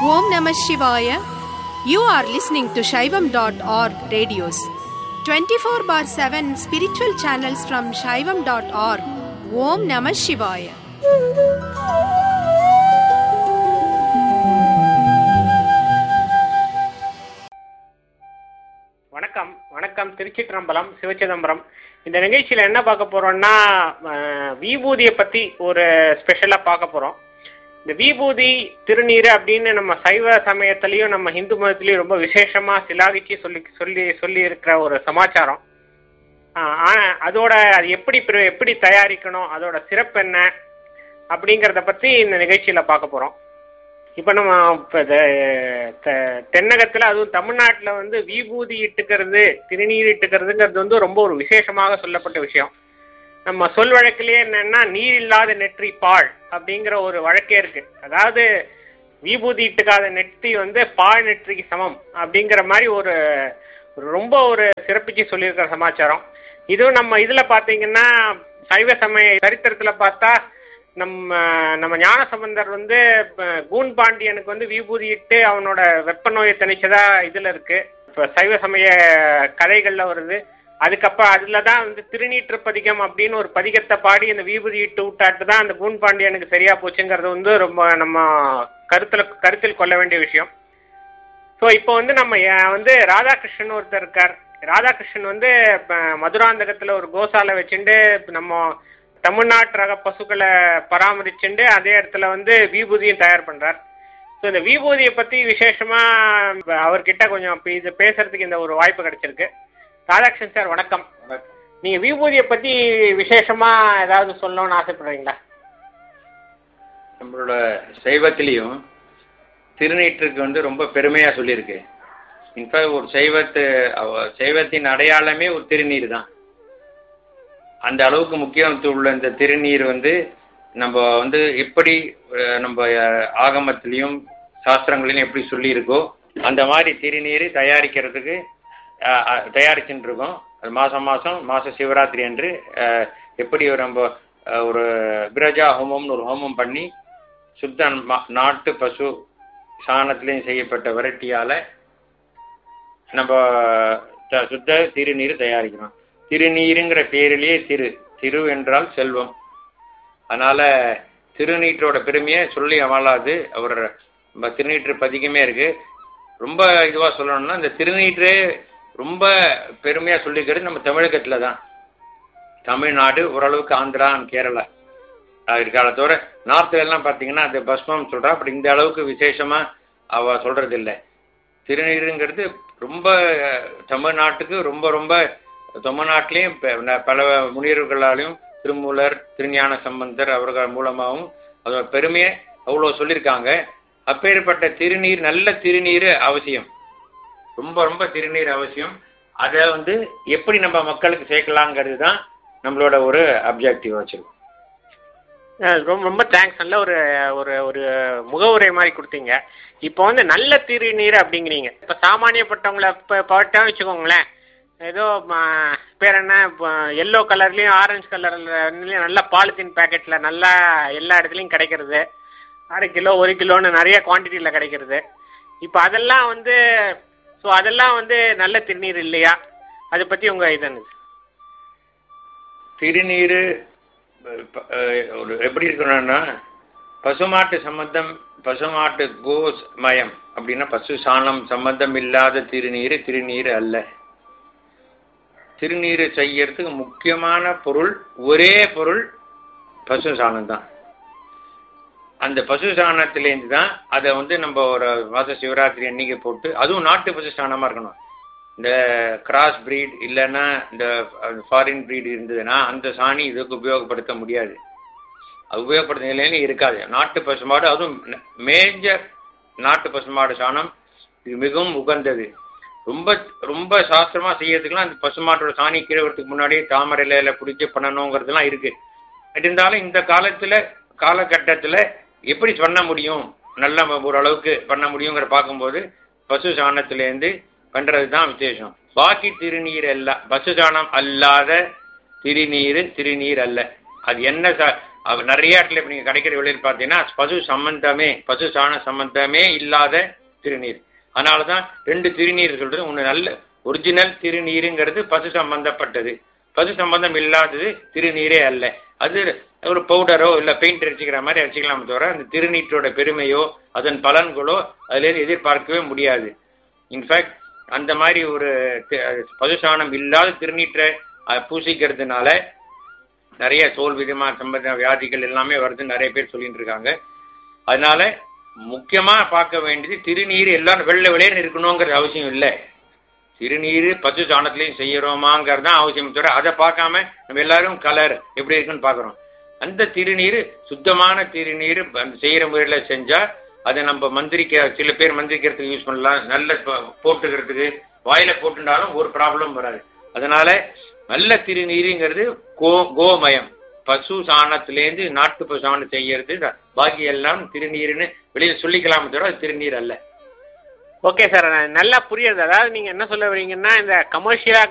Om Namah Shivaya. You are listening to Shaivam.org radios. 24 bar 7 spiritual channels from Shaivam.org. Om Namah Shivaya. வணக்கம் வணக்கம் திருச்சிற்றம்பலம் சிவச்சிதம்பரம் இந்த நிகழ்ச்சியில் என்ன பார்க்க போறோம்னா அஹ், விபூதியை பற்றி ஒரு ஸ்பெஷலாக பார்க்க போகிறோம் இந்த விபூதி திருநீர் அப்படின்னு நம்ம சைவ சமயத்திலையும் நம்ம இந்து மதத்திலையும் ரொம்ப விசேஷமாக சிலாகிச்சு சொல்லி சொல்லி சொல்லி இருக்கிற ஒரு சமாச்சாரம் ஆஹ், ஆனா அதோட அது எப்படி பிர- எப்படி தயாரிக்கணும் அதோட சிறப்பு என்ன அப்படிங்கிறத பற்றி இந்த நிகழ்ச்சியில் பார்க்க போகிறோம் இப்போ நம்ம இப்போ தென்னகத்தில் அதுவும் தமிழ்நாட்டில் வந்து விபூதி இட்டுக்கிறது திருநீர் இட்டுக்கிறதுங்கிறது வந்து ரொம்ப ஒரு விசேஷமாக சொல்லப்பட்ட விஷயம் நம்ம சொல் வழக்கிலேயே என்னன்னா நீர் இல்லாத நெற்றி பாழ் அப்படிங்கிற ஒரு வழக்கே இருக்கு அதாவது விபூதி இட்டுக்காத நெற்றி வந்து பாழ் நெற்றிக்கு சமம் அப்படிங்கிற மாதிரி ஒரு ஒரு ரொம்ப ஒரு சிறப்பிச்சு சொல்லியிருக்கிற சமாச்சாரம் இதுவும் நம்ம இதில் பார்த்தீங்கன்னா சைவ சமய சரித்திரத்தில் பார்த்தா நம்ம நம்ம ஞானசம்பந்தர் வந்து இப்ப கூன் பாண்டியனுக்கு வந்து விபூதி இட்டு அவனோட வெப்ப நோயை தணிச்சதா இதில் இருக்கு இப்போ சைவ சமய கதைகளில் வருது அதுக்கப்புறம் அதில் தான் வந்து திருநீற்று பதிகம் அப்படின்னு ஒரு பதிகத்தை பாடி அந்த விபூதி இட்டு விட்டாட்டு தான் அந்த கூன் பாண்டியனுக்கு சரியா போச்சுங்கிறது வந்து ரொம்ப நம்ம கருத்தில் கருத்தில் கொள்ள வேண்டிய விஷயம் ஸோ இப்போ வந்து நம்ம அஹ், வந்து ராதாகிருஷ்ணன் ஒருத்தர் இருக்கார் ராதாகிருஷ்ணன் வந்து இப்ப மதுராந்தகத்தில் ஒரு கோசாலை வச்சுட்டு நம்ம தமிழ்நாட்டு ரக பசுக்களை பராமரிச்சுண்டு அதே இடத்துல வந்து விபூதியும் தயார் பண்ணுறார் ஸோ இந்த விபூதியை பற்றி விசேஷமாக அவர்கிட்ட கொஞ்சம் இப்ப இது பேசுறதுக்கு இந்த ஒரு வாய்ப்பு கிடைச்சிருக்கு ராதாகிருஷ்ணன் சார் வணக்கம் நீங்கள் விபூதியை பற்றி விசேஷமாக ஏதாவது சொல்லணும்னு ஆசைப்படுறீங்களா நம்மளோட சைவத்திலையும் திருநீற்றுக்கு வந்து ரொம்ப பெருமையா சொல்லியிருக்கு இன்ஃபேக்ட் ஒரு சைவத்து அவ- சைவத்தின் அடையாளமே ஒரு திருநீர் தான் அந்த அளவுக்கு முக்கியத்துவம் உள்ள இந்த திருநீர் வந்து நம்ம வந்து எப்படி அஹ், நம்ம அஹ், ஆகமத்திலையும் சாஸ்திரங்களிலும் எப்படி சொல்லியிருக்கோ அந்த மாதிரி திருநீர் தயாரிக்கிறதுக்கு அஹ், அஹ், தயாரிச்சுட்டு இருக்கோம் அது மாதம் மாதம் மாத சிவராத்திரி அன்று அஹ், எப்படி ஒரு நம்ம அஹ், ஒரு பிரஜா ஹோமம்னு ஒரு ஹோமம் பண்ணி சுத்த ம- நாட்டு பசு சாணத்திலையும் செய்யப்பட்ட வெரைட்டியால் நம்ம த- சுத்த திருநீர் தயாரிக்கிறோம் திருநீருங்கிற பேரிலேயே திரு திரு என்றால் செல்வம் அதனால திருநீற்றோட பெருமையை சொல்லி அமலாது அவர் நம்ம திருநீற்று பதிகமே இருக்கு ரொம்ப இதுவாக சொல்லணும்னா இந்த திருநீற்றே ரொம்ப பெருமையாக சொல்லிக்கிறது நம்ம தமிழகத்தில் தான் தமிழ்நாடு ஓரளவுக்கு ஆந்திரா and கேரளா இருக்கால தவிர நார்த்ல எல்லாம் பார்த்தீங்கன்னா அது பஸ்மம் சொல்றா அப்படி இந்த அளவுக்கு விசேஷமா அவ சொல்றது இல்லை திருநீருங்கிறது ரொம்ப அஹ், தமிழ்நாட்டுக்கு ரொம்ப ரொம்ப தமிழ்நாட்டிலையும் ப- ந- பல முனிவர்களாலையும் திருமூலர் திருஞான சம்பந்தர் அவர்கள் மூலமாகவும் அதோட பெருமையை அவ்வளோ சொல்லியிருக்காங்க அப்பேற்பட்ட திருநீர் நல்ல திருநீர் அவசியம் ரொம்ப ரொம்ப திருநீர் அவசியம் அதை வந்து எப்படி நம்ம மக்களுக்கு சேர்க்கலாங்கிறது தான் நம்மளோட ஒரு அப்ஜெக்டிவ் வச்சிருக்கோம் அஹ் ரொம்ப ரொம்ப தேங்க்ஸ் நல்ல ஒரு ஒரு ஒரு முகவுரை மாதிரி கொடுத்தீங்க இப்போ வந்து நல்ல திருநீர் அப்படிங்கிறீங்க இப்போ சாமானியப்பட்டவங்கள இப்போ பட்டா வச்சுக்கோங்களேன் ஏதோ ம, பேர் என்ன எல்லோ கலர்லேயும் ஆரஞ்சு கலர்லையும் நல்ல பாலித்தீன் பேக்கெட்டில் நல்லா எல்லா இடத்துலையும் கிடைக்கிறது அரை கிலோ ஒரு கிலோன்னு நிறைய குவான்டிட்டியில் கிடைக்கிறது இப்போ அதெல்லாம் வந்து ஸோ அதெல்லாம் வந்து நல்ல திருநீர் இல்லையா அதை பற்றி உங்கள் இது என்னது திருநீர் ப- அஹ், ஒரு எப்படி இருக்கணும்னா பசுமாட்டு சம்பந்தம் பசுமாட்டு கோஸ் மயம் அப்படின்னா பசு சாணம் சம்பந்தம் இல்லாத திருநீர் திருநீர் அல்ல திருநீர் செய்யறதுக்கு முக்கியமான பொருள் ஒரே பொருள் பசு சாணம் தான் அந்த பசு சாணத்திலேருந்து தான் அதை வந்து நம்ம ஒரு மாத சிவராத்திரி அன்னைக்கு போட்டு அதுவும் நாட்டு பசு சாணமாக இருக்கணும் இந்த கிராஸ் பிரீட் இல்லைன்னா இந்த ஃபாரின் பிரீட் இருந்ததுன்னா அந்த சாணி இதுக்கு உபயோகப்படுத்த முடியாது அது உபயோகப்படுத்த நிலையில இருக்காது நாட்டு பசுமாடு அதுவும் மேஜர் நாட்டு பசுமாடு சாணம் இது மிகவும் உகந்தது ரொம்ப ரொம்ப சாஸ்திரமா செய்யறதுக்குலாம் அந்த பசுமாட்டோட சாணி கீழே வரதுக்கு முன்னாடியே தாமரை இலையில பிடிச்சி பண்ணணுங்கிறதுலாம் இருக்கு இருந்தாலும் இந்த காலத்துல காலகட்டத்துல எப்படி பண்ண முடியும் நல்ல ஓரளவுக்கு பண்ண முடியுங்கிற பார்க்கும்போது பசு சாணத்திலேருந்து பண்றது தான் விசேஷம் பாக்கி திருநீர் எல்லாம் பசு சாணம் அல்லாத திருநீர் திருநீர் அல்ல அது என்ன சா அவ- நிறைய இடத்துல இப்போ நீங்கள் கிடைக்கிற வெளியில் பார்த்தீங்கன்னா பசு சம்பந்தமே பசு சாண சம்பந்தமே இல்லாத திருநீர் அதனால தான் ரெண்டு திருநீர் சொல்றது ஒன்று நல்ல ஒரிஜினல் திருநீருங்கிறது பசு சம்பந்தப்பட்டது பசு சம்பந்தம் இல்லாதது திருநீரே அல்ல அது ஒரு பவுடரோ இல்லை பெயிண்ட் அடிச்சுக்கிற மாதிரி அடிச்சுக்கலாமே தவிர அந்த திருநீற்றோட பெருமையோ அதன் பலன்களோ அதுலேருந்து எதிர்பார்க்கவே முடியாது இன்ஃபேக்ட் அந்த மாதிரி ஒரு தி- பசுசாணம் இல்லாத திருநீற்றை அஹ், பூசிக்கிறதுனால நிறைய தோல் விதமான சம்பந்த வியாதிகள் எல்லாமே வருதுன்னு நிறைய பேர் சொல்லிட்டு இருக்காங்க அதனால முக்கியமா பார்க்க வேண்டியது திருநீர் எல்லாரும் வெள்ளை வெளியேன்னு இருக்கணுங்கிறது அவசியம் இல்லை திருநீர் பசு சாணத்துலையும் செய்யறோமாங்கிறது தான் அவசியம் தவிர அதை பார்க்காம நம்ம எல்லாரும் கலர் எப்படி இருக்குன்னு பார்க்குறோம் அந்த திருநீர் சுத்தமான திருநீர் அந்த செய்கிற முறையில் செஞ்சால் அதை நம்ம மந்திரிக்க சில பேர் மந்திரிக்கிறதுக்கு யூஸ் பண்ணலாம் நல்ல ப- போட்டுக்கிறதுக்கு வாயில போட்டுட்டாலும் ஒரு ப்ராப்ளம் வராது அதனால நல்ல திருநீருங்கிறது கோ கோமயம் பசு சாணத்திலேருந்து நாட்டு பசு சாணம் செய்யறது தான். பாக்கி எல்லாம் திருநீர்னு வெளியில் சொல்லிக்கலாமே தவிர அது திருநீர் அல்ல ஓகே சார் நல்லா புரியுது அதாவது நீங்க என்ன சொல்ல வரீங்கன்னா இந்த கமர்ஷியலா